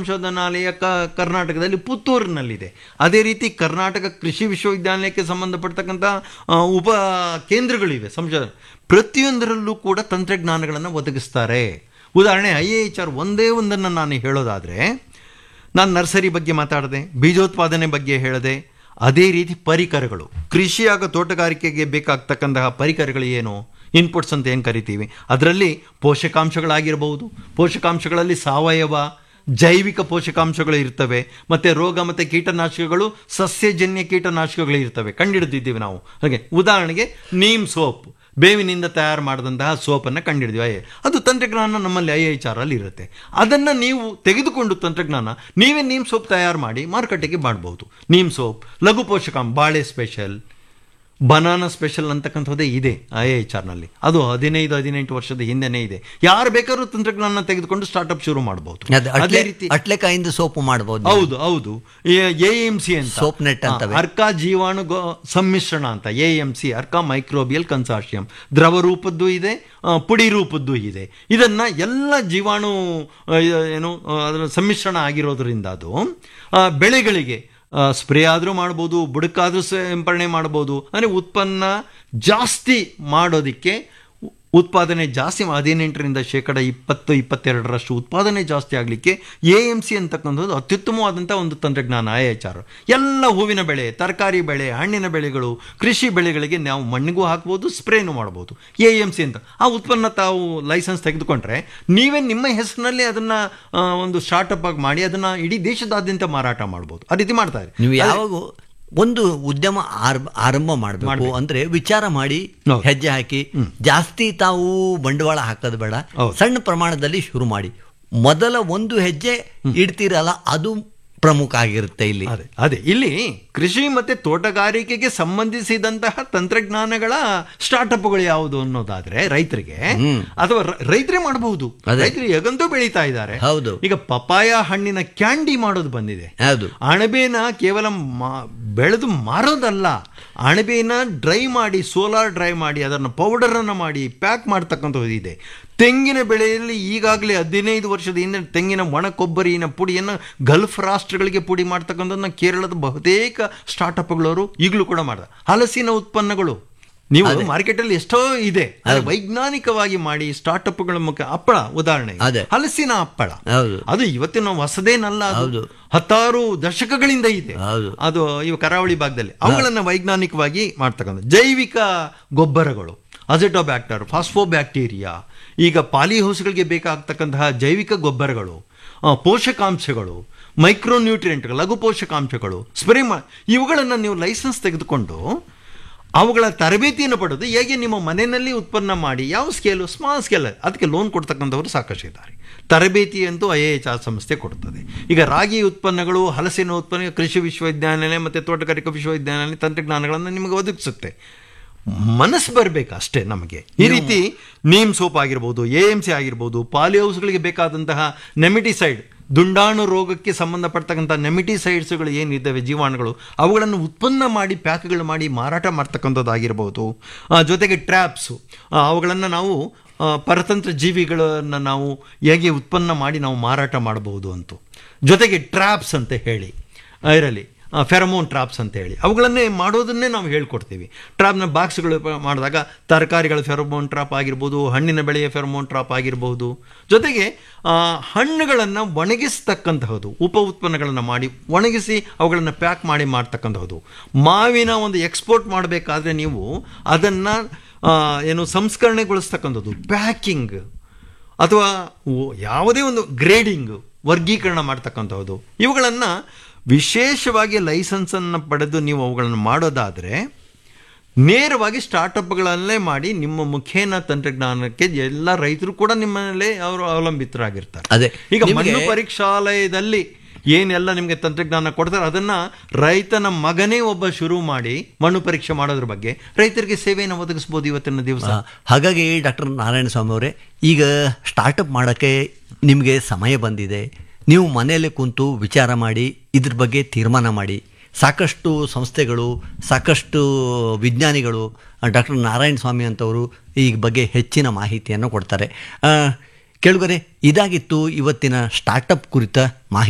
ಸಂಶೋಧನಾಲಯ ಕ ಕರ್ನಾಟಕದಲ್ಲಿ ಪುತ್ತೂರಿನಲ್ಲಿದೆ ಅದೇ ರೀತಿ ಕರ್ನಾಟಕ ಕೃಷಿ ವಿಶ್ವವಿದ್ಯಾಲಯಕ್ಕೆ ಸಂಬಂಧಪಡ್ತಕ್ಕಂಥ ಆ, ಉಪ ಕೇಂದ್ರಗಳಿವೆ ಸಂಶೋಧನೆ ಪ್ರತಿಯೊಂದರಲ್ಲೂ ಕೂಡ ತಂತ್ರಜ್ಞಾನಗಳನ್ನು ಒದಗಿಸ್ತಾರೆ ಉದಾಹರಣೆ ಐ ಎಚ್ ಆರ್ ಒಂದೇ ಒಂದನ್ನು ನಾನು ಹೇಳೋದಾದರೆ ನಾನು ನರ್ಸರಿ ಬಗ್ಗೆ ಮಾತಾಡಿದೆ ಬೀಜೋತ್ಪಾದನೆ ಬಗ್ಗೆ ಹೇಳಿದೆ ಅದೇ ರೀತಿ ಪರಿಕರಗಳು ಕೃಷಿ ಹಾಗೂ ತೋಟಗಾರಿಕೆಗೆ ಬೇಕಾಗ್ತಕ್ಕಂತಹ ಪರಿಕರಗಳು ಏನು ಇನ್ಪುಟ್ಸ್ ಅಂತ ಏನು ಕರಿತೀವಿ ಅದರಲ್ಲಿ ಪೋಷಕಾಂಶಗಳಾಗಿರಬಹುದು ಪೋಷಕಾಂಶಗಳಲ್ಲಿ ಸಾವಯವ ಜೈವಿಕ ಪೋಷಕಾಂಶಗಳು ಇರ್ತವೆ ಮತ್ತು ರೋಗ ಮತ್ತು ಕೀಟನಾಶಕಗಳು ಸಸ್ಯಜನ್ಯ ಕೀಟನಾಶಕಗಳು ಇರ್ತವೆ ಕಂಡಿಡಿದಿದ್ದೀವಿ ನಾವು ಹಾಗೆ ಉದಾಹರಣೆಗೆ ನೀಮ್ ಸೋಪ್ ಬೇವಿನಿಂದ ತಯಾರು ಮಾಡಿದಂತಹ ಸೋಪನ್ನು ಕಂಡಿಡಿದ್ವಿ ಐ ಅದು ತಂತ್ರಜ್ಞಾನ ನಮ್ಮಲ್ಲಿ ಐ ಎಚ್ ಆರ್ ಅಲ್ಲಿ ಇರುತ್ತೆ ಅದನ್ನು ನೀವು ತೆಗೆದುಕೊಂಡು ತಂತ್ರಜ್ಞಾನ ನೀವೇ ನೀಮ್ ಸೋಪ್ ತಯಾರು ಮಾಡಿ ಮಾರುಕಟ್ಟೆಗೆ ಮಾಡ್ಬೋದು ನೀಮ್ ಸೋಪ್ ಲಘು ಪೋಷಕಾಂಶ ಬಾಳೆ ಸ್ಪೆಷಲ್ ಬನಾನಾ ಸ್ಪೆಷಲ್ ಅಂತಕ್ಕಂಥದ್ದೇ ಇದೆ ಐ ಎಚ್ ಆರ್ನಲ್ಲಿ ಅದು ಹದಿನೈದು ಹದಿನೆಂಟು ವರ್ಷದ ಹಿಂದೆನೇ ಇದೆ ಯಾರು ಬೇಕಾದ್ರೂ ತಂತ್ರಜ್ಞಾನ ತೆಗೆದುಕೊಂಡು ಸ್ಟಾರ್ಟ್ಅಪ್ ಶುರು ಮಾಡಬಹುದು ಅದು ಅದೇ ಅಟ್ಲೆ ರೀತಿ ಅಟ್ಲೆಕಾಯಿಂದ ಸೋಪು ಮಾಡ್ಬೋದು ಹೌದು ಹೌದು ಎ ಎಂ ಸಿ ಅಂತ Soap net ಅಂತವೆ. ಆ, ಅರ್ಕಾ ಜೀವಾಣು ಗೋ- ಸಮ್ಮಿಶ್ರಣ ಅಂತ A M C Arka microbial consortium ದ್ರವ ರೂಪದ್ದು ಇದೆ ಆ, ಪುಡಿ ರೂಪದ್ದು ಇದೆ ಇದನ್ನ ಎಲ್ಲ ಜೀವಾಣು ಆ, ಏನು ಆ, ಅದರ ಸಮ್ಮಿಶ್ರಣ ಆಗಿರೋದ್ರಿಂದ ಅದು ಆ, ಬೆಳೆಗಳಿಗೆ ಸ್ಪ್ರೇ ಆದರೂ ಮಾಡ್ಬೋದು ಬುಡಕ್ಕಾದರೂ ಸಿಂಪರಣೆ ಮಾಡ್ಬೋದು ಅಂದರೆ ಉತ್ಪನ್ನ ಜಾಸ್ತಿ ಮಾಡೋದಕ್ಕೆ ಉ- ಉತ್ಪಾದನೆ ಜಾಸ್ತಿ ಹದಿನೆಂಟರಿಂದ ಶೇಕಡ ಇಪ್ಪತ್ತು ಇಪ್ಪತ್ತೆರಡರಷ್ಟು ಉತ್ಪಾದನೆ ಜಾಸ್ತಿ ಆಗಲಿಕ್ಕೆ ಎ ಎಮ್ ಸಿ ಅಂತಕ್ಕಂಥದ್ದು ಅತ್ಯುತ್ತಮವಾದಂಥ ಒಂದು ತಂತ್ರಜ್ಞಾನ ಐ ಎಚ್ ಆರ್ ಎಲ್ಲ ಹೂವಿನ ಬೆಳೆ ತರಕಾರಿ ಬೆಳೆ ಹಣ್ಣಿನ ಬೆಳೆಗಳು ಕೃಷಿ ಬೆಳೆಗಳಿಗೆ ನಾವು ಮಣ್ಣಿಗೂ ಹಾಕ್ಬೋದು ಸ್ಪ್ರೇನು ಮಾಡ್ಬೋದು ಎ ಎಮ್ ಸಿ ಅಂತ ಆ ಉತ್ಪನ್ನ ತಾವು ಲೈಸೆನ್ಸ್ ತೆಗೆದುಕೊಂಡ್ರೆ ನೀವೇ ನಿಮ್ಮ ಹೆಸರಿನಲ್ಲಿ ಅದನ್ನು ಒಂದು ಸ್ಟಾರ್ಟಪ್ ಆಗಿ ಮಾಡಿ ಅದನ್ನು ಇಡೀ ದೇಶದಾದ್ಯಂತ ಮಾರಾಟ ಮಾಡ್ಬೋದು ಆ ರೀತಿ ಮಾಡ್ತಾರೆ ನೀವು ಯಾವಾಗ ಒಂದು ಉದ್ಯಮ ಆರಂಭ ಆರಂಭ ಮಾಡಬೇಕು ಅಂದ್ರೆ ವಿಚಾರ ಮಾಡಿ ಹೌದು. ಹೆಜ್ಜೆ ಹಾಕಿ ಜಾಸ್ತಿ ತಾವು ಬಂಡವಾಳ ಹಾಕೋದು ಬೇಡ ಹೌದು. ಸಣ್ಣ ಪ್ರಮಾಣದಲ್ಲಿ ಶುರು ಮಾಡಿ ಮೊದಲ ಒಂದು ಹೆಜ್ಜೆ ಇಡ್ತೀರಲ್ಲ ಅದು ಪ್ರಮುಖ ಆಗಿರುತ್ತೆ ಇಲ್ಲಿ ಅದೇ ಅದೇ ಇಲ್ಲಿ ಕೃಷಿ ಮತ್ತೆ ತೋಟಗಾರಿಕೆಗೆ ಸಂಬಂಧಿಸಿದಂತಹ ತಂತ್ರಜ್ಞಾನಗಳ ಸ್ಟಾರ್ಟಪ್ಗಳು ಯಾವುದು ಅನ್ನೋದಾದ್ರೆ ರೈತರಿಗೆ ಅಥವಾ ರ- ರೈತರೇ ಮಾಡಬಹುದು ಅದೇ. ರೈತರು ಹೇಗಂತೂ ಬೆಳೀತಾ ಇದ್ದಾರೆ ಹೌದು. ಈಗ ಪಪಾಯ ಹಣ್ಣಿನ ಕ್ಯಾಂಡಿ ಮಾಡೋದು ಬಂದಿದೆ ಹೌದು ಅಣಬೆನ ಕೇವಲ ಮಾ- ಬೆಳೆದು ಮಾರೋದಲ್ಲ ಅಣಬೆನ ಡ್ರೈ ಮಾಡಿ ಸೋಲಾರ್ ಡ್ರೈ ಮಾಡಿ ಅದನ್ನು ಪೌಡರನ್ನು ಮಾಡಿ ಪ್ಯಾಕ್ ಮಾಡ್ತಕ್ಕಂಥದ್ದು ಇದೆ ತೆಂಗಿನ ಬೆಳೆಯಲ್ಲಿ ಈಗಾಗಲೇ ಹದಿನೈದು ವರ್ಷದ ಹಿಂದೆ ತೆಂಗಿನ ಒಣ ಕೊಬ್ಬರಿನ ಪುಡಿಯನ್ನು ಗಲ್ಫ್ ರಾಷ್ಟ್ರಗಳಿಗೆ ಪುಡಿ ಮಾಡ್ತಕ್ಕಂಥದ್ದನ್ನ ಕೇರಳದ ಬಹುತೇಕ ಸ್ಟಾರ್ಟಪ್ಗಳವರು ಈಗಲೂ ಕೂಡ ಮಾಡ್ತಾರೆ ಹಲಸಿನ ಉತ್ಪನ್ನಗಳು ನೀವು ಮಾರ್ಕೆಟಲ್ಲಿ ಎಷ್ಟೋ ಇದೆ ಆದ್ರೆ ವೈಜ್ಞಾನಿಕವಾಗಿ ಮಾಡಿ ಸ್ಟಾರ್ಟಪ್ಗಳ ಮುಖ ಹಪ್ಪಳ ಉದಾಹರಣೆ ಅದೇ. ಹಲಸಿನ ಹಪ್ಪಳ ಹೌದು ಅದು ಇವತ್ತಿನ ಹೊಸದೇನಲ್ಲ ಅದು. ಹೌದು. ಹತ್ತಾರು ದಶಕಗಳಿಂದ ಇದೆ ಹೌದು. ಅದು ಇವು ಕರಾವಳಿ ಭಾಗದಲ್ಲಿ ಅವುಗಳನ್ನ ವೈಜ್ಞಾನಿಕವಾಗಿ ಮಾಡ್ತಕ್ಕಂಥ ಜೈವಿಕ ಗೊಬ್ಬರಗಳು ಅಜೆಟೋಬ್ಯಾಕ್ಟರ್ ಫಾಸ್ಫೋಬ್ಯಾಕ್ಟೀರಿಯಾ ಈಗ ಪಾಲಿಹೌಸ್ಗಳಿಗೆ ಬೇಕಾಗ್ತಕ್ಕಂತಹ ಜೈವಿಕ ಗೊಬ್ಬರಗಳು ಆ, ಪೋಷಕಾಂಶಗಳು ಮೈಕ್ರೋನ್ಯೂಟ್ರಿಯೆಂಟ್ಗಳು ಲಘು ಪೋಷಕಾಂಶಗಳು ಸ್ಪ್ರೇ ಮಾ ಇವುಗಳನ್ನು ನೀವು ಲೈಸೆನ್ಸ್ ತೆಗೆದುಕೊಂಡು ಅವುಗಳ ತರಬೇತಿಯನ್ನು ಪಡೆದು ಹೇಗೆ ನಿಮ್ಮ ಮನೆಯಲ್ಲಿ ಉತ್ಪನ್ನ ಮಾಡಿ ಯಾವ ಸ್ಕೇಲು ಸ್ಮಾಲ್ ಸ್ಕೇಲ್ ಅದಕ್ಕೆ ಲೋನ್ ಕೊಡ್ತಕ್ಕಂಥವರು ಸಾಕಷ್ಟು ಇದ್ದಾರೆ ತರಬೇತಿ ಅಂತೂ ಐ ಎಚ್ ಆರ್ ಸಂಸ್ಥೆ ಕೊಡ್ತದೆ ಈಗ ರಾಗಿ ಉತ್ಪನ್ನಗಳು ಹಲಸಿನ ಉತ್ಪನ್ನ ಕೃಷಿ ವಿಶ್ವವಿದ್ಯಾನಿಲಯ ಮತ್ತು ತೋಟಗಾರಿಕಾ ವಿಶ್ವವಿದ್ಯಾನಿಲಯ ತಂತ್ರಜ್ಞಾನಗಳನ್ನು ನಿಮಗೆ ಒದಗಿಸುತ್ತೆ ಮನಸ್ಸು ಬರಬೇಕು ಅಷ್ಟೇ ನಮಗೆ ಈ ರೀತಿ ನೀಮ್ ಸೋಪ್ ಆಗಿರ್ಬೋದು ಎ ಎಮ್ ಸಿ ಆಗಿರ್ಬೋದು ಪಾಲಿಹೌಸ್ಗಳಿಗೆ ಬೇಕಾದಂತಹ ನೆಮಿಟಿಸೈಡ್ ದುಂಡಾಣು ರೋಗಕ್ಕೆ ಸಂಬಂಧಪಡ್ತಕ್ಕಂಥ ನೆಮಿಟಿಸೈಡ್ಸ್ಗಳು ಏನಿದ್ದಾವೆ ಜೀವಾಣುಗಳು ಅವುಗಳನ್ನು ಉತ್ಪನ್ನ ಮಾಡಿ ಪ್ಯಾಕ್ಗಳು ಮಾಡಿ ಮಾರಾಟ ಮಾಡ್ತಕ್ಕಂಥದ್ದಾಗಿರ್ಬೋದು ಆ, ಜೊತೆಗೆ ಟ್ರ್ಯಾಪ್ಸು ಅವುಗಳನ್ನು ನಾವು ಆ, ಪರತಂತ್ರ ಜೀವಿಗಳನ್ನು ನಾವು ಹೇಗೆ ಉತ್ಪನ್ನ ಮಾಡಿ ನಾವು ಮಾರಾಟ ಮಾಡಬಹುದು ಅಂತ ಜೊತೆಗೆ ಟ್ರ್ಯಾಪ್ಸ್ ಅಂತ ಹೇಳಿ ಇದರಲ್ಲಿ ಫೆರಮೋನ್ ಟ್ರಾಪ್ಸ್ ಅಂತ ಹೇಳಿ ಅವುಗಳನ್ನೇ ಮಾಡೋದನ್ನೇ ನಾವು ಹೇಳ್ಕೊಡ್ತೀವಿ ಟ್ರಾಪ್ನ ಬಾಕ್ಸ್ಗಳು ಪ- ಮಾಡಿದಾಗ ತರಕಾರಿಗಳ ಫೆರಮೋನ್ ಟ್ರಾಪ್ ಆಗಿರ್ಬೋದು ಹಣ್ಣಿನ ಬೆಳೆಯ ಫೆರಮೋನ್ ಟ್ರಾಪ್ ಆಗಿರ್ಬೋದು ಜೊತೆಗೆ ಆ, ಹಣ್ಣುಗಳನ್ನು ಒಣಗಿಸ್ತಕ್ಕಂತಹದ್ದು ಉಪ ಉತ್ಪನ್ನಗಳನ್ನು ಮಾಡಿ ಒಣಗಿಸಿ ಅವುಗಳನ್ನು ಪ್ಯಾಕ್ ಮಾಡಿ ಮಾಡ್ತಕ್ಕಂತಹದ್ದು ಮಾವಿನ ಒಂದು ಎಕ್ಸ್ಪೋರ್ಟ್ ಮಾಡಬೇಕಾದ್ರೆ ನೀವು ಅದನ್ನು ಏನು ಸಂಸ್ಕರಣೆಗೊಳಿಸ್ತಕ್ಕಂಥದ್ದು ಪ್ಯಾಕಿಂಗ್ ಅಥವಾ ಓ- ಯಾವುದೇ ಒಂದು ಗ್ರೇಡಿಂಗ್ ವರ್ಗೀಕರಣ ಮಾಡ್ತಕ್ಕಂಥದ್ದು ಇವುಗಳನ್ನು ವಿಶೇಷವಾಗಿ ಲೈಸೆನ್ಸನ್ನು ಪಡೆದು ನೀವು ಅವುಗಳನ್ನು ಮಾಡೋದಾದರೆ ನೇರವಾಗಿ ಸ್ಟಾರ್ಟಪ್ಗಳಲ್ಲೇ ಮಾಡಿ ನಿಮ್ಮ ಮುಖೇನ ತಂತ್ರಜ್ಞಾನಕ್ಕೆ ಎಲ್ಲ ರೈತರು ಕೂಡ ನಿಮ್ಮಲ್ಲೇ ಅವರು ಅವಲಂಬಿತರಾಗಿರ್ತಾರೆ ಅದೇ. ಈಗ ನಿಮ್ಗೆ- ಮಣ್ಣು ಪರೀಕ್ಷಾಲಯದಲ್ಲಿ ಏನೆಲ್ಲ ನಿಮಗೆ ತಂತ್ರಜ್ಞಾನ ಕೊಡ್ತಾರೆ ಅದನ್ನ ರೈತನ ಮಗನೇ ಒಬ್ಬ ಶುರು ಮಾಡಿ ಮಣ್ಣು ಪರೀಕ್ಷೆ ಮಾಡೋದ್ರ ಬಗ್ಗೆ ರೈತರಿಗೆ ಸೇವೆಯನ್ನು ಒದಗಿಸ್ಬೋದು ಇವತ್ತಿನ ದಿವಸ ಆ, ಹಾಗಾಗಿ ಡಾಕ್ಟರ್ ನಾರಾಯಣ ಸ್ವಾಮಿ ಅವರೇ ಈಗ ಸ್ಟಾರ್ಟಪ್ ಮಾಡೋಕ್ಕೆ ನಿಮಗೆ ಸಮಯ ಬಂದಿದೆ ನೀವು ಮನೆಯಲ್ಲೇ ಕುಂತು ವಿಚಾರ ಮಾಡಿ ಇದ್ರ ಬಗ್ಗೆ ತೀರ್ಮಾನ ಮಾಡಿ ಸಾಕಷ್ಟು ಸಂಸ್ಥೆಗಳು ಸಾಕಷ್ಟು ವಿಜ್ಞಾನಿಗಳು ಡಾಕ್ಟರ್ ನಾರಾಯಣ ಸ್ವಾಮಿ ಅಂತವರು ಈ ಬಗ್ಗೆ ಹೆಚ್ಚಿನ ಮಾಹಿತಿಯನ್ನು ಕೊಡ್ತಾರೆ ಆ, ಕೇಳುಗರೆ ಇದಾಗಿತ್ತು ಇವತ್ತಿನ ಸ್ಟಾರ್ಟಪ್ ಕುರಿತ ಮಾಹಿತಿ